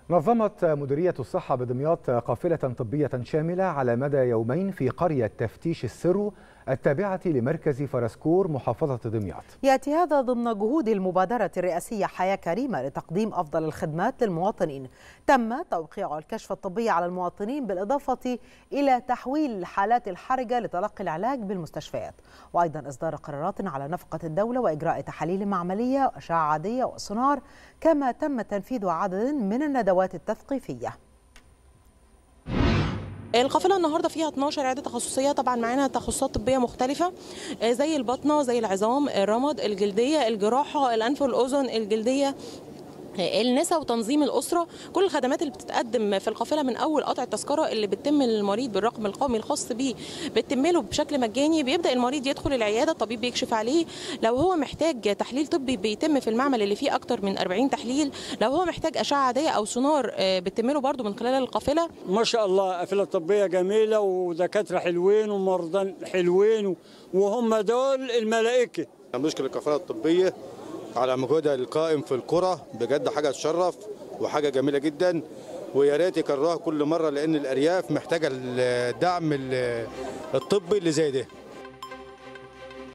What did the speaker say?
نظمت مديرية الصحة بدمياط قافلة طبية شاملة على مدى يومين في قرية تفتيش السرو التابعة لمركز فرسكور محافظة دمياط يأتي هذا ضمن جهود المبادرة الرئاسية حياة كريمة لتقديم أفضل الخدمات للمواطنين تم توقيع الكشف الطبي على المواطنين بالإضافة إلى تحويل الحالات الحرجة لتلقي العلاج بالمستشفيات وأيضا إصدار قرارات على نفقة الدولة وإجراء تحاليل معملية وأشعة عادية وسونار كما تم تنفيذ عدد من الندوات التثقيفية القافله النهارده فيها 12 عياده تخصصيه طبعا معانا تخصصات طبيه مختلفه زي البطنه زي العظام الرمد الجلديه الجراحه الانف والاذن الجلديه النساء وتنظيم الاسره كل الخدمات اللي بتتقدم في القافله من اول قطع التذكره اللي بتتم للمريض بالرقم القومي الخاص بيه بتتم له بشكل مجاني بيبدا المريض يدخل العياده الطبيب بيكشف عليه لو هو محتاج تحليل طبي بيتم في المعمل اللي فيه اكتر من 40 تحليل لو هو محتاج اشعه عاديه او سونار بتتم له برده من خلال القافله ما شاء الله قافله طبيه جميله ودكاتره حلوين ومرضى حلوين وهم دول الملائكه نشكر القافله الطبيه على مجهودها القائم في القرى بجد حاجه تشرف وحاجه جميله جدا ويا ريت يكرروها كل مره لان الارياف محتاجه الدعم الطبي اللي زي ده